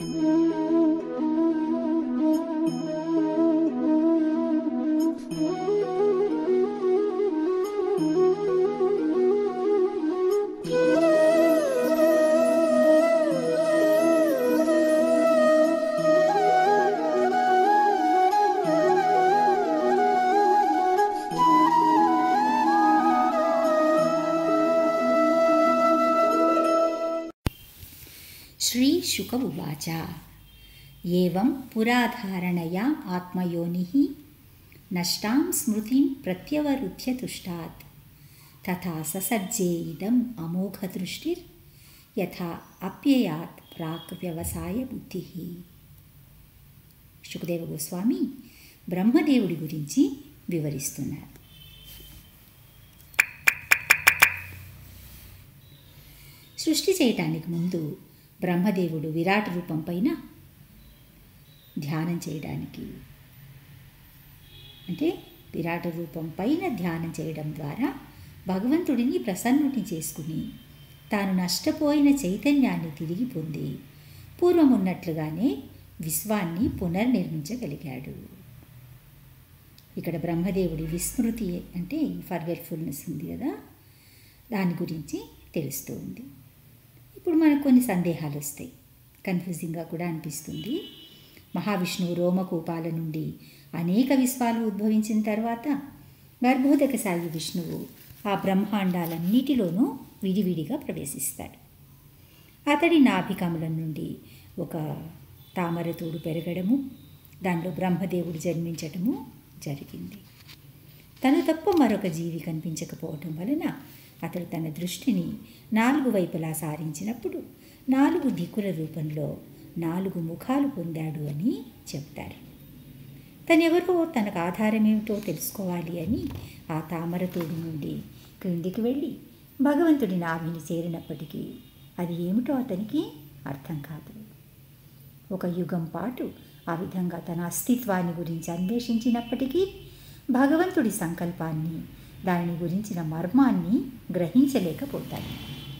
श्रीशुक उवाच एवं पुराधारणया आत्मयोनिः नष्टां स्मृतिं प्रत्यवरुध्य तुष्टात् तथा ससज्जे इदम् अमोघदृष्टिर् यथा अप्ययात् प्राक् వ్యవసాయబుద్ధిः శుకదేవ గోస్వామి బ్రహ్మదేవుడి గురించి వివరిస్తున్నారు సృష్టి చేయటానికి ముందు బ్రహ్మదేవుడు విరాట్ రూపం పైన ధ్యానం చేయడానికి అంటే విరాట రూపం పైన ధ్యానం చేయడం ద్వారా భగవంతుడిని ప్రసన్నుని చేసుకుని తాను నష్టపోయిన చైతన్యాన్ని తిరిగి పొంది పూర్వం ఉన్నట్లుగానే విశ్వాన్ని పునర్నిర్మించగలిగాడు ఇక్కడ బ్రహ్మదేవుడి విస్మృతి అంటే ఫర్గెట్ఫుల్నెస్ ఉంది కదా దాని గురించి తెలుస్తూ ఉంది ఇప్పుడు మనకు కొన్ని సందేహాలు వస్తాయి కన్ఫ్యూజింగ్గా కూడా అనిపిస్తుంది మహావిష్ణువు రోమకూపాల నుండి అనేక విశ్వాలు ఉద్భవించిన తర్వాత గర్భోదక సాయి విష్ణువు ఆ బ్రహ్మాండాలన్నిటిలోనూ విడివిడిగా ప్రవేశిస్తాడు అతడి నాభికములం నుండి ఒక తామరతోడు పెరగడము దానిలో బ్రహ్మదేవుడు జన్మించటము జరిగింది తను తప్ప మరొక జీవి కనిపించకపోవటం వలన అతడు తన దృష్టిని నాలుగు వైపులా సారించినప్పుడు నాలుగు దిక్కుల రూపంలో నాలుగు ముఖాలు పొందాడు అని చెప్తారు తనెవరో తనకు ఆధారం ఏమిటో తెలుసుకోవాలి అని ఆ తామరతోడు నుండి క్రిందికి వెళ్ళి భగవంతుడి నాభిని చేరినప్పటికీ అది ఏమిటో అతనికి అర్థం కాదు ఒక యుగం పాటు ఆ విధంగా తన అస్తిత్వాన్ని గురించి అన్వేషించినప్పటికీ భగవంతుడి సంకల్పాన్ని దాని గురించిన మర్మాన్ని గ్రహించలేకపోతాడు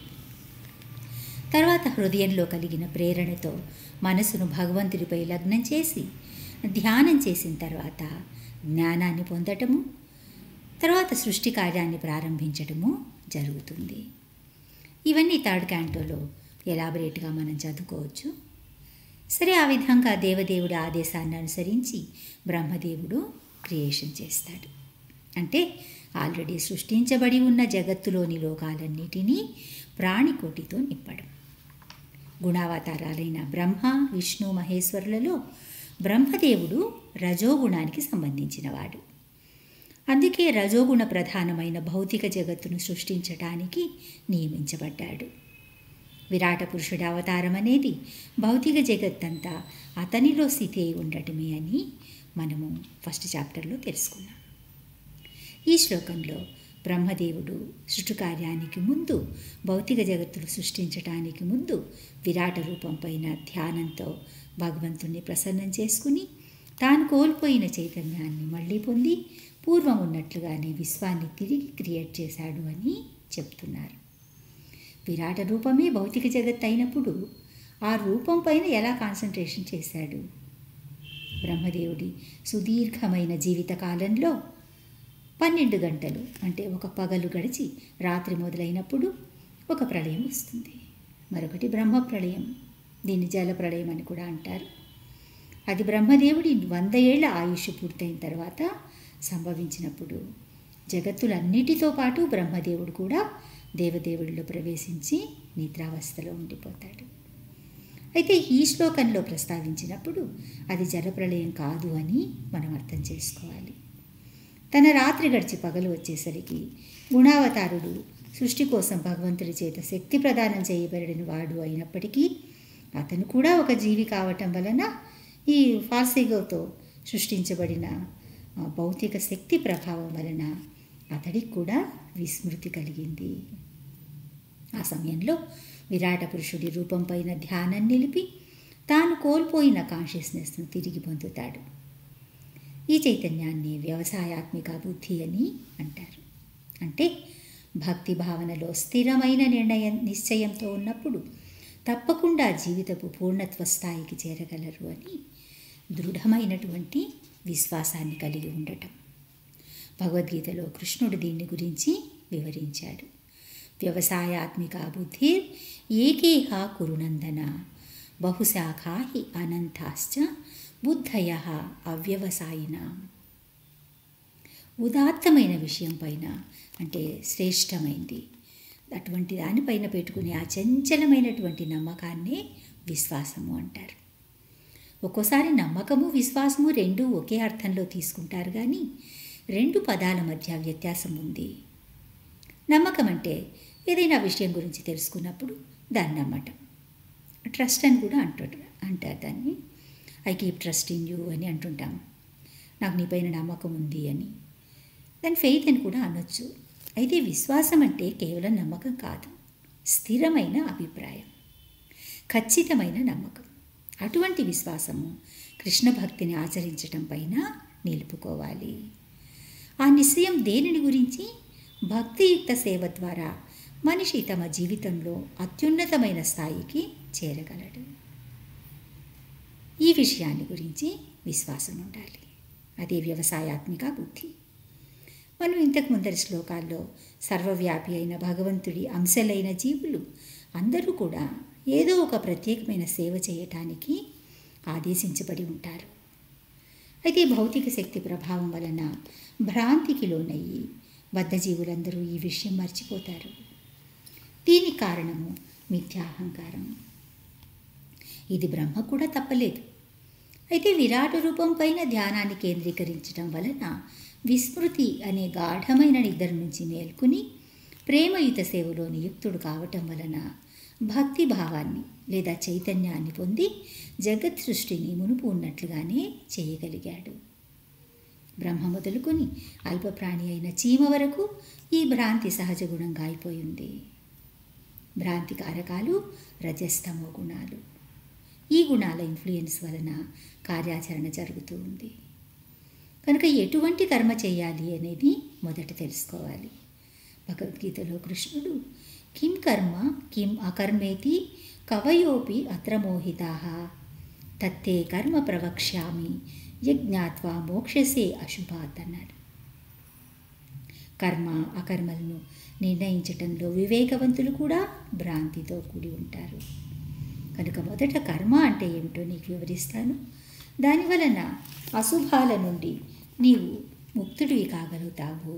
తర్వాత హృదయంలో కలిగిన ప్రేరణతో మనసును భగవంతుడిపై లగ్నం చేసి ధ్యానం చేసిన తర్వాత జ్ఞానాన్ని పొందటము తర్వాత సృష్టి కార్యాన్ని ప్రారంభించటము జరుగుతుంది ఇవన్నీ థర్డ్ క్యాంటోలో ఎలాబరేట్గా మనం చదువుకోవచ్చు సరే ఆ విధంగా దేవదేవుడి ఆదేశాన్ని అనుసరించి బ్రహ్మదేవుడు క్రియేషన్ చేస్తాడు అంటే ఆల్రెడీ సృష్టించబడి ఉన్న జగత్తులోని లోకాలన్నిటినీ ప్రాణికోటితో నింపడం గుణావతారాలైన బ్రహ్మ విష్ణు మహేశ్వరులలో బ్రహ్మదేవుడు రజోగుణానికి సంబంధించినవాడు అందుకే రజోగుణ ప్రధానమైన భౌతిక జగత్తును సృష్టించటానికి నియమించబడ్డాడు విరాట పురుషుడి అవతారం అనేది భౌతిక జగత్తంతా అతనిలో స్థితి అయి ఉండటమే అని మనము ఫస్ట్ చాప్టర్లో తెలుసుకున్నాం ఈ శ్లోకంలో బ్రహ్మదేవుడు సృష్టి కార్యానికి ముందు భౌతిక జగత్తును సృష్టించటానికి ముందు విరాట రూపం పైన ధ్యానంతో భగవంతుణ్ణి ప్రసన్నం చేసుకుని తాను కోల్పోయిన చైతన్యాన్ని మళ్ళీ పొంది పూర్వం ఉన్నట్లుగానే విశ్వాన్ని తిరిగి క్రియేట్ చేశాడు అని చెప్తున్నారు విరాట రూపమే భౌతిక జగత్ అయినప్పుడు ఆ రూపం పైన ఎలా కాన్సన్ట్రేషన్ చేశాడు బ్రహ్మదేవుడి సుదీర్ఘమైన జీవిత కాలంలో పన్నెండు గంటలు అంటే ఒక పగలు గడిచి రాత్రి మొదలైనప్పుడు ఒక ప్రళయం వస్తుంది మరొకటి బ్రహ్మ ప్రళయం దీన్ని జల ప్రళయం అని కూడా అంటారు అది బ్రహ్మదేవుడి వంద ఏళ్ల ఆయుష్ పూర్తయిన తర్వాత సంభవించినప్పుడు జగత్తులన్నిటితో పాటు బ్రహ్మదేవుడు కూడా దేవదేవుడిలో ప్రవేశించి నిద్రావస్థలో ఉండిపోతాడు అయితే ఈ శ్లోకంలో ప్రస్తావించినప్పుడు అది జలప్రళయం కాదు అని మనం అర్థం చేసుకోవాలి తన రాత్రి గడిచి పగలు వచ్చేసరికి గుణావతారుడు సృష్టి కోసం భగవంతుడి చేత శక్తి ప్రదానం చేయబడిన వాడు అయినప్పటికీ అతను కూడా ఒక జీవి కావటం వలన ఈ ఫార్సిగోతో సృష్టించబడిన భౌతిక శక్తి ప్రభావం వలన అతడికి కూడా విస్మృతి కలిగింది ఆ సమయంలో విరాట పురుషుడి రూపం పైన ధ్యానం నిలిపి తాను కోల్పోయిన కాన్షియస్నెస్ను తిరిగి పొందుతాడు ఈ చైతన్యాన్ని వ్యవసాయాత్మిక బుద్ధి అని అంటారు అంటే భక్తి భావనలో స్థిరమైన నిర్ణయం నిశ్చయంతో ఉన్నప్పుడు తప్పకుండా జీవితపు పూర్ణత్వ స్థాయికి చేరగలరు అని దృఢమైనటువంటి విశ్వాసాన్ని కలిగి ఉండటం భగవద్గీతలో కృష్ణుడు దీన్ని గురించి వివరించాడు వ్యవసాయాత్మిక బుద్ధి ఏకేహ కురునందన బహుశాఖా హి అనంతాశ్చ బుద్ధయ అవ్యవసాయిన ఉదాత్తమైన విషయం పైన అంటే శ్రేష్టమైంది అటువంటి దానిపైన పెట్టుకునే ఆ చంచలమైనటువంటి నమ్మకాన్నే విశ్వాసము అంటారు ఒక్కోసారి నమ్మకము విశ్వాసము రెండూ ఒకే అర్థంలో తీసుకుంటారు కానీ రెండు పదాల మధ్య వ్యత్యాసం ఉంది నమ్మకం అంటే ఏదైనా విషయం గురించి తెలుసుకున్నప్పుడు దాన్ని నమ్మటం ట్రస్ట్ అని కూడా అంటారు అంటారు దాన్ని I keep trust in you అని అంటుంటాం నాకు నీపైన నమ్మకం ఉంది అని దాని ఫెయిత్ అని కూడా అనొచ్చు అయితే విశ్వాసం అంటే కేవలం నమ్మకం కాదు స్థిరమైన అభిప్రాయం ఖచ్చితమైన నమ్మకం అటువంటి విశ్వాసము కృష్ణ భక్తిని ఆచరించటం పైన నిలుపుకోవాలి ఆ నిశ్చయం దేనిని గురించి భక్తియుక్త సేవ ద్వారా మనిషి తమ జీవితంలో అత్యున్నతమైన స్థాయికి చేరగలడు ఈ విషయాన్ని గురించి విశ్వాసం ఉండాలి అదే వ్యవసాయాత్మిక బుద్ధి మనం ఇంతకు ముందరి శ్లోకాల్లో సర్వవ్యాపి అయిన భగవంతుడి అంశలైన జీవులు అందరూ కూడా ఏదో ఒక ప్రత్యేకమైన సేవ చేయటానికి ఆదేశించబడి ఉంటారు అయితే భౌతిక శక్తి ప్రభావం వలన భ్రాంతికి లోనయ్యి బద్ధజీవులందరూ ఈ విషయం మర్చిపోతారు దీనికి కారణము మిథ్యాహంకారం ఇది బ్రహ్మ కూడా తప్పలేదు అయితే విరాట రూపం పైన ధ్యానాన్ని కేంద్రీకరించడం వలన విస్మృతి అనే గాఢమైన నిద్ర నుంచి మేల్కొని ప్రేమయుత సేవలో నియుక్తుడు కావటం వలన భక్తి భావాన్ని లేదా చైతన్యాన్ని పొంది జగత్ సృష్టిని మునుపు ఉన్నట్లుగానే చేయగలిగాడు బ్రహ్మ మొదలుకొని అల్పప్రాణి అయిన చీమ వరకు ఈ భ్రాంతి సహజ గుణంగా అయిపోయింది భ్రాంతి కారకాలు రజస్తమో గుణాలు ఈ గుణాల ఇన్ఫ్లుయెన్స్ వలన కార్యాచరణ జరుగుతూ ఉంది కనుక ఎటువంటి కర్మ చేయాలి అనేది మొదట తెలుసుకోవాలి భగవద్గీతలో కృష్ణుడు కిం కర్మ కిం అకర్మేతి కవయోపి అత్ర మోహితా తత్తే కర్మ ప్రవక్ష్యామి యజ్ఞాత్వా మోక్షసే అశుభాత్ అన్నాడు కర్మ అకర్మలను నిర్ణయించటంలో వివేకవంతులు కూడా భ్రాంతితో కూడి ఉంటారు కనుక మొదట కర్మ అంటే ఏమిటో నీకు వివరిస్తాను దాని వలన అశుభాల నుండి నీవు ముక్తుడివి కాగలుగుతావు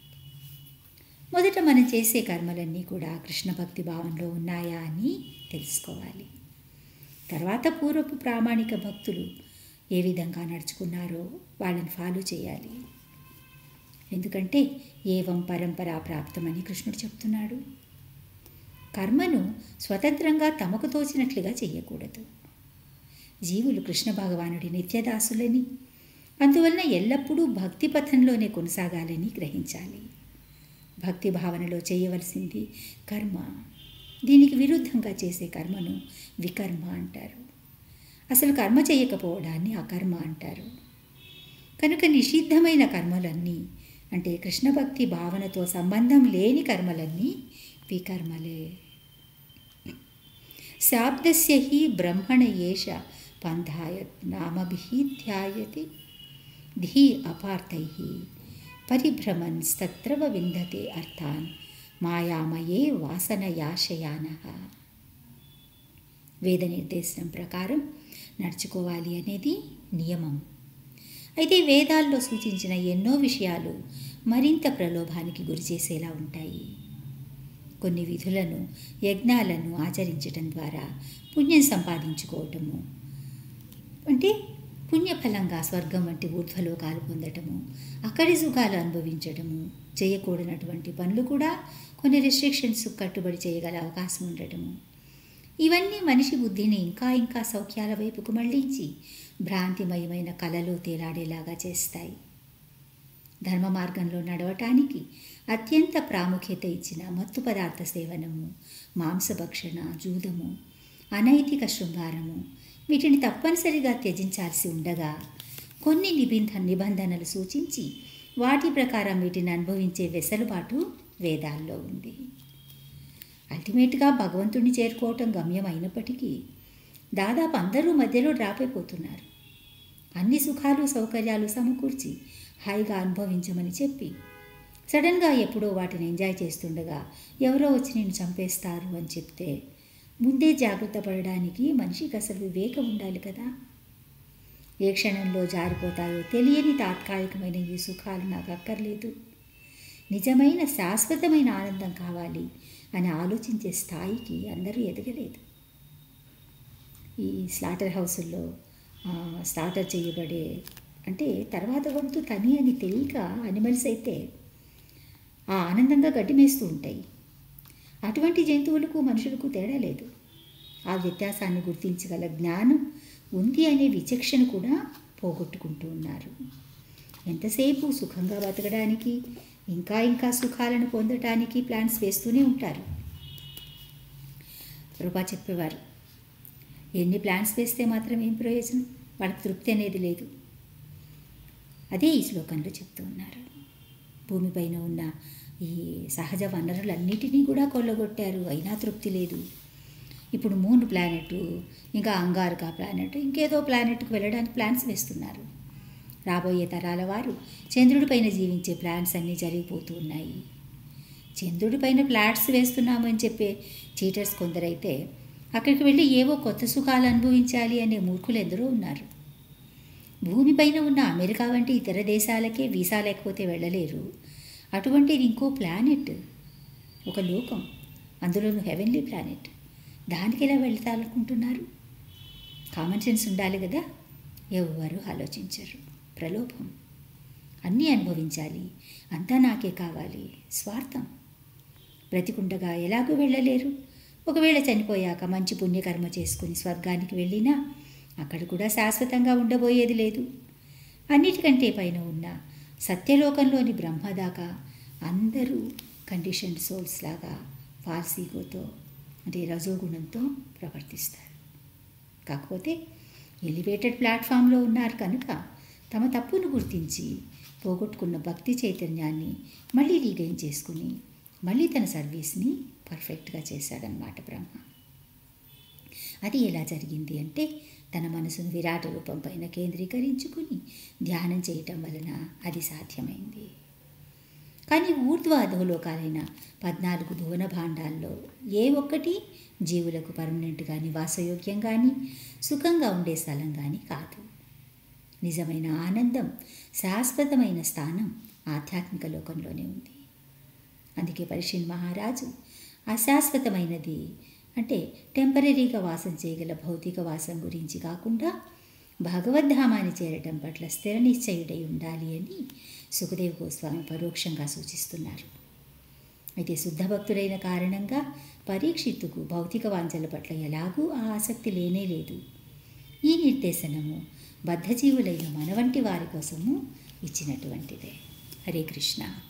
మొదట మనం చేసే కర్మలన్నీ కూడా కృష్ణ భక్తి భావంలో ఉన్నాయా అని తెలుసుకోవాలి తర్వాత పూర్వపు ప్రామాణిక భక్తులు ఏ విధంగా నడుచుకున్నారో వాళ్ళని ఫాలో చేయాలి ఎందుకంటే ఏవం పరంపరా ప్రాప్తమని కృష్ణుడు చెప్తున్నాడు కర్మను స్వతంత్రంగా తమకు తోచినట్లుగా చేయకూడదు జీవులు కృష్ణ భగవానుడి నిత్యదాసులని అందువలన ఎల్లప్పుడూ భక్తి పథంలోనే కొనసాగాలని గ్రహించాలి భక్తి భావనలో చేయవలసింది కర్మ దీనికి విరుద్ధంగా చేసే కర్మను వికర్మ అంటారు అసలు కర్మ చేయకపోవడాన్ని అకర్మ అంటారు కనుక నిషిద్ధమైన కర్మలన్నీ అంటే కృష్ణ భక్తి భావనతో సంబంధం లేని కర్మలన్నీ వికర్మలే శాబ్దస్య హి బ్రహ్మణ ఏష పంథాయ నామభి ధ్యాయతి ధీ అపార్థై పరిభ్రమన్స్తత్రవ విందతే అర్థాన్ మాయామయే వాసనయాశయాన వేద నిర్దేశం ప్రకారం నడుచుకోవాలి అనేది నియమం అయితే వేదాల్లో సూచించిన ఎన్నో విషయాలు మరింత ప్రలోభానికి గురిచేసేలా ఉంటాయి కొన్ని విధులను యజ్ఞాలను ఆచరించటం ద్వారా పుణ్యం సంపాదించుకోవటము అంటే పుణ్యఫలంగా స్వర్గం వంటి ఊర్ధ్వలోకాలు పొందటము అక్కడి సుఖాలు అనుభవించటము చేయకూడనటువంటి పనులు కూడా కొన్ని రెస్ట్రిక్షన్స్ కట్టుబడి చేయగల అవకాశం ఉండటము ఇవన్నీ మనిషి బుద్ధిని ఇంకా ఇంకా సౌఖ్యాల వైపుకు మళ్లించి భ్రాంతిమయమైన కలలో తేలాడేలాగా చేస్తాయి ధర్మ మార్గంలో నడవటానికి అత్యంత ప్రాముఖ్యత ఇచ్చిన మత్తు పదార్థ సేవనము మాంసభక్షణ జూదము అనైతిక శృంగారము వీటిని తప్పనిసరిగా త్యజించాల్సి ఉండగా కొన్ని నిబంధ నిబంధనలు సూచించి వాటి ప్రకారం వీటిని అనుభవించే వెసలుబాటు వేదాల్లో ఉంది అల్టిమేట్గా భగవంతుడిని చేరుకోవటం గమ్యం అయినప్పటికీ దాదాపు అందరూ మధ్యలో డ్రాప్ అయిపోతున్నారు అన్ని సుఖాలు సౌకర్యాలు సమకూర్చి హాయిగా అనుభవించమని చెప్పి సడన్గా ఎప్పుడో వాటిని ఎంజాయ్ చేస్తుండగా ఎవరో వచ్చి నేను చంపేస్తారు అని చెప్తే ముందే జాగ్రత్త పడడానికి మనిషికి అసలు వివేకం ఉండాలి కదా ఏ క్షణంలో జారిపోతాయో తెలియని తాత్కాలికమైన ఈ సుఖాలు నాకు అక్కర్లేదు నిజమైన శాశ్వతమైన ఆనందం కావాలి అని ఆలోచించే స్థాయికి అందరూ ఎదగలేదు ఈ స్లాటర్ హౌసుల్లో స్లాటర్ చేయబడే అంటే తర్వాత వంతు తని అని తెలియక అనిమల్స్ అయితే ఆ ఆనందంగా గడ్డి మేస్తూ ఉంటాయి అటువంటి జంతువులకు మనుషులకు తేడా లేదు ఆ వ్యత్యాసాన్ని గుర్తించగల జ్ఞానం ఉంది అనే విచక్షణ కూడా పోగొట్టుకుంటూ ఉన్నారు ఎంతసేపు సుఖంగా బతకడానికి ఇంకా ఇంకా సుఖాలను పొందటానికి ప్లాన్స్ వేస్తూనే ఉంటారు రూపా చెప్పేవారు ఎన్ని ప్లాన్స్ వేస్తే మాత్రం ఏం ప్రయోజనం వాళ్ళకి తృప్తి అనేది లేదు అదే ఈ శ్లోకంలో చెప్తూ ఉన్నారు భూమిపైన ఉన్న ఈ సహజ వనరులన్నిటినీ కూడా కొల్లగొట్టారు అయినా తృప్తి లేదు ఇప్పుడు మూన్ ప్లానెట్ ఇంకా అంగారక ప్లానెట్ ఇంకేదో ప్లానెట్కి వెళ్ళడానికి ప్లాన్స్ వేస్తున్నారు రాబోయే తరాల వారు చంద్రుడిపైన జీవించే ప్లాన్స్ అన్నీ జరిగిపోతూ ఉన్నాయి చంద్రుడిపైన ప్లాట్స్ వేస్తున్నామని చెప్పే చీటర్స్ కొందరైతే అక్కడికి వెళ్ళి ఏవో కొత్త సుఖాలు అనుభవించాలి అనే మూర్ఖులు ఎందరో ఉన్నారు భూమిపైన ఉన్న అమెరికా వంటి ఇతర దేశాలకే వీసా లేకపోతే వెళ్ళలేరు అటువంటిది ఇంకో ప్లానెట్ ఒక లోకం అందులోనూ హెవెన్లీ ప్లానెట్ దానికి ఎలా వెళ్తాలనుకుంటున్నారు కామన్ సెన్స్ ఉండాలి కదా ఎవరు ఆలోచించరు ప్రలోభం అన్నీ అనుభవించాలి అంతా నాకే కావాలి స్వార్థం బ్రతికుండగా ఎలాగూ వెళ్ళలేరు ఒకవేళ చనిపోయాక మంచి పుణ్యకర్మ చేసుకుని స్వర్గానికి వెళ్ళినా అక్కడ కూడా శాశ్వతంగా ఉండబోయేది లేదు అన్నిటికంటే పైన ఉన్న సత్యలోకంలోని బ్రహ్మ దాకా అందరూ కండిషన్ సోల్స్ లాగా ఫాల్స్ ఈగోతో అంటే రజోగుణంతో ప్రవర్తిస్తారు కాకపోతే ఎలివేటెడ్ ప్లాట్ఫామ్లో ఉన్నారు కనుక తమ తప్పును గుర్తించి పోగొట్టుకున్న భక్తి చైతన్యాన్ని మళ్ళీ రీగైన్ చేసుకుని మళ్ళీ తన సర్వీస్ని పర్ఫెక్ట్గా చేశాడనమాట బ్రహ్మ అది ఎలా జరిగింది అంటే తన మనసును విరాట రూపం పైన కేంద్రీకరించుకుని ధ్యానం చేయటం వలన అది సాధ్యమైంది కానీ ఊర్ధ్వ అధోలోకాలైన పద్నాలుగు భువన భాండాల్లో ఏ ఒక్కటి జీవులకు పర్మనెంట్గా నివాసయోగ్యం కానీ సుఖంగా ఉండే స్థలం కానీ కాదు నిజమైన ఆనందం శాశ్వతమైన స్థానం ఆధ్యాత్మిక లోకంలోనే ఉంది అందుకే పరిషిన్ మహారాజు అశాశ్వతమైనది అంటే టెంపరీగా వాసం చేయగల భౌతిక వాసం గురించి కాకుండా భగవద్ధామాన్ని చేరటం పట్ల స్థిర నిశ్చయుడై ఉండాలి అని సుఖదేవ్ గోస్వామి పరోక్షంగా సూచిస్తున్నారు అయితే శుద్ధ భక్తుడైన కారణంగా పరీక్షిత్తుకు భౌతిక వాంఛల పట్ల ఎలాగూ ఆ ఆసక్తి లేనే లేదు ఈ నిర్దేశనము బద్ధజీవులైన మన వంటి వారి కోసము ఇచ్చినటువంటిదే హరే కృష్ణ